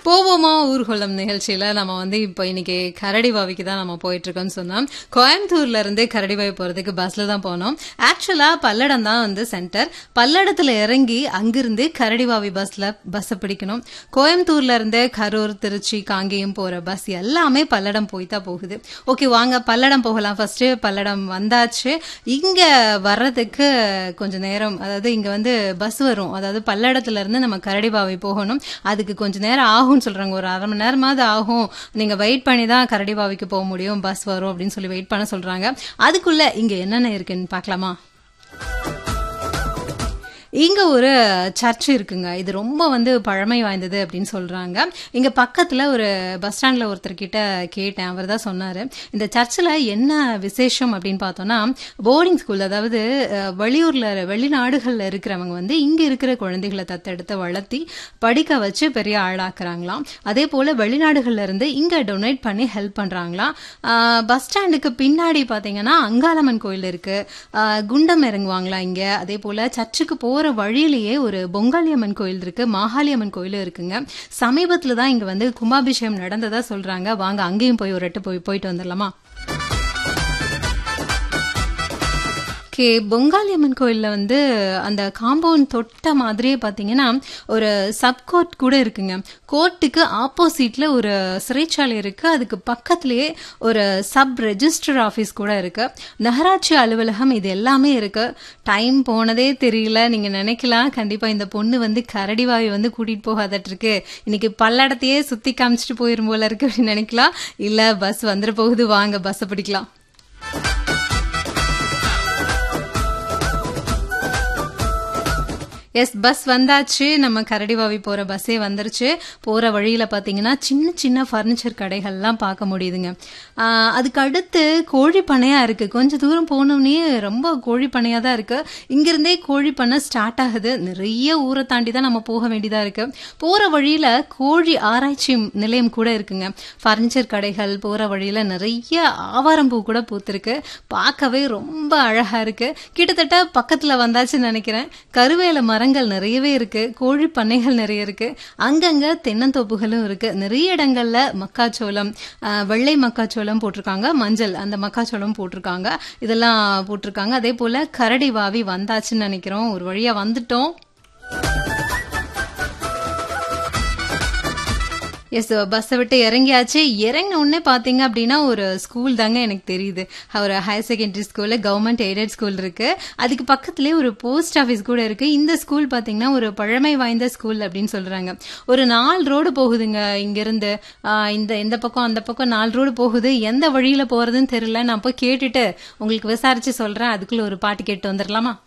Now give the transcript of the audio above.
போவோமா ஊர்வலம் நிகழ்ச்சியில நம்ம வந்து இப்போ இன்னைக்கு கரடிவாவிக்கு தான் நம்ம போயிட்டு இருக்கோம்னு சொன்னோம் கோயம்புத்தூர்ல இருந்து கரடிவாவி போறதுக்கு பஸ்ல தான் போனோம் ஆக்சுவலா பல்லடம் தான் வந்து சென்டர் பல்லடத்துல இறங்கி அங்கிருந்து கரடிவாவி பஸ்ல பஸ் பிடிக்கணும் கோயம்புத்தூர்ல இருந்து கரூர் திருச்சி காங்கேயம் போற பஸ் எல்லாமே பல்லடம் போய் தான் போகுது ஓகே வாங்க பல்லடம் போகலாம் ஃபர்ஸ்ட் பல்லடம் வந்தாச்சு இங்க வர்றதுக்கு கொஞ்ச நேரம் அதாவது இங்க வந்து பஸ் வரும் அதாவது பல்லடத்துல இருந்து நம்ம கரடிபாவை போகணும் அதுக்கு கொஞ்ச நேரம் ஆகும்னு சொல்றாங்க ஒரு அரை மணி நேரமாவது ஆகும் நீங்க வெயிட் பண்ணி தான் கரடிபாவிக்கு போக முடியும் பஸ் வரும் அப்படின்னு சொல்லி வெயிட் பண்ண சொல்றாங்க அதுக்குள்ள இங்க என்னென்ன இருக்குன்னு பார்க்கலாமா இங்க ஒரு சர்ச் இருக்குங்க இது ரொம்ப வந்து பழமை வாய்ந்தது அப்படின்னு சொல்றாங்க இங்க பக்கத்துல ஒரு பஸ் ஸ்டாண்ட்ல ஒருத்தர் கிட்ட கேட்டேன் அவர் தான் சொன்னாரு இந்த சர்ச்சில் என்ன விசேஷம் அப்படின்னு பார்த்தோம்னா போர்டிங் ஸ்கூல் அதாவது அஹ், வெளியூர்ல வெளிநாடுகள்ல இருக்கிறவங்க வந்து இங்க இருக்கிற குழந்தைகளை தத்தெடுத்து வளர்த்தி படிக்க வச்சு பெரிய ஆளாக்குறாங்களாம் அதே போல வெளிநாடுகள்ல இருந்து இங்க டொனேட் பண்ணி ஹெல்ப் பண்றாங்களாம் ஆஹ், பஸ் ஸ்டாண்டுக்கு பின்னாடி பாத்தீங்கன்னா அங்காளம்மன் கோயில் இருக்கு ஆஹ், குண்டம் இறங்குவாங்களா இங்க அதே போல சர்ச்சுக்கு போற வழியிலேயே ஒரு பொங்காளியம்மன் கோயில் இருக்கு மாகாளியம்மன் கோயிலும் இருக்குங்க சமீபத்துல தான் இங்க வந்து கும்பாபிஷேகம் நடந்ததா சொல்றாங்க வாங்க அங்கேயும் போய் ஒரு எட்டு போய் போயிட்டு வந்துடலாமா ஓகே பொங்காளியம்மன் கோயில்ல வந்து அந்த காம்பவுண்ட் தொட்ட மாதிரியே பாத்தீங்கன்னா ஒரு சப்கோர்ட் கூட இருக்குங்க கோர்ட்டுக்கு ஆப்போசிட்ல ஒரு சிறைச்சாலை இருக்கு அதுக்கு பக்கத்திலேயே ஒரு சப் ரெஜிஸ்டர் ஆபீஸ் கூட இருக்கு நகராட்சி அலுவலகம் இது எல்லாமே இருக்கு டைம் போனதே தெரியல நீங்க நினைக்கலாம் கண்டிப்பா இந்த பொண்ணு வந்து கரடிவாய் வந்து கூட்டிட்டு போகாதட்டு இருக்கு இன்னைக்கு பல்லடத்தையே சுத்தி காமிச்சிட்டு போயிரும் போல இருக்கு அப்படின்னு நினைக்கலாம் இல்ல பஸ் வந்துட போகுது வாங்க பஸ் பிடிக்கலாம் எஸ் பஸ் வந்தாச்சு நம்ம கரடிவாவி போற பஸ்ஸே வந்துருச்சு போற வழியில பாத்தீங்கன்னா சின்ன சின்ன ஃபர்னிச்சர் கடைகள்லாம் பார்க்க முடியுதுங்க ஆஹ் அதுக்கு அடுத்து கோழி பண்ணையா இருக்கு கொஞ்ச தூரம் போனோடனே ரொம்ப கோழி பண்ணையா தான் இருக்கு இங்கிருந்தே கோழி பண்ணை ஸ்டார்ட் ஆகுது நிறைய ஊரை தாண்டி தான் நம்ம போக வேண்டியதா இருக்கு போற வழியில கோழி ஆராய்ச்சி நிலையம் கூட இருக்குங்க ஃபர்னிச்சர் கடைகள் போற வழியில நிறைய ஆவாரம் பூ கூட பூத்திருக்கு பார்க்கவே ரொம்ப அழகா இருக்கு கிட்டத்தட்ட பக்கத்துல வந்தாச்சுன்னு நினைக்கிறேன் கருவேல மரங்கள் நிறையவே இருக்கு கோழி பண்ணைகள் நிறைய இருக்கு அங்கங்க தென்னந்தோப்புகளும் இருக்கு நிறைய இடங்கள்ல மக்காச்சோளம் ஆஹ், வெள்ளை மக்காச்சோளம் போட்டிருக்காங்க மஞ்சள் அந்த மக்காச்சோளம் போட்டிருக்காங்க இதெல்லாம் போட்டிருக்காங்க அதே போல கரடி வாவி வந்தாச்சுன்னு நினைக்கிறோம் ஒரு வழியா வந்துட்டோம் எஸ் பஸ்ஸை விட்டு இறங்கியாச்சு இறங்கின உடனே பார்த்தீங்க அப்படின்னா ஒரு ஸ்கூல் தாங்க எனக்கு தெரியுது ஒரு ஹையர் செகண்டரி ஸ்கூலில் கவர்மெண்ட் எய்டட் ஸ்கூல் இருக்கு அதுக்கு பக்கத்துலேயே ஒரு போஸ்ட் ஆஃபீஸ் கூட இருக்கு இந்த ஸ்கூல் பார்த்தீங்கன்னா ஒரு பழமை வாய்ந்த ஸ்கூல் அப்படின்னு சொல்றாங்க ஒரு நாலு ரோடு போகுதுங்க இங்கிருந்து ஆஹ், இந்த இந்த பக்கம் அந்த பக்கம் நாலு ரோடு போகுது எந்த வழியில போறதுன்னு தெரியல நான் போய் கேட்டுட்டு உங்களுக்கு விசாரிச்சு சொல்றேன் அதுக்குள்ள ஒரு பாட்டு கேட்டு வந்துடலாமா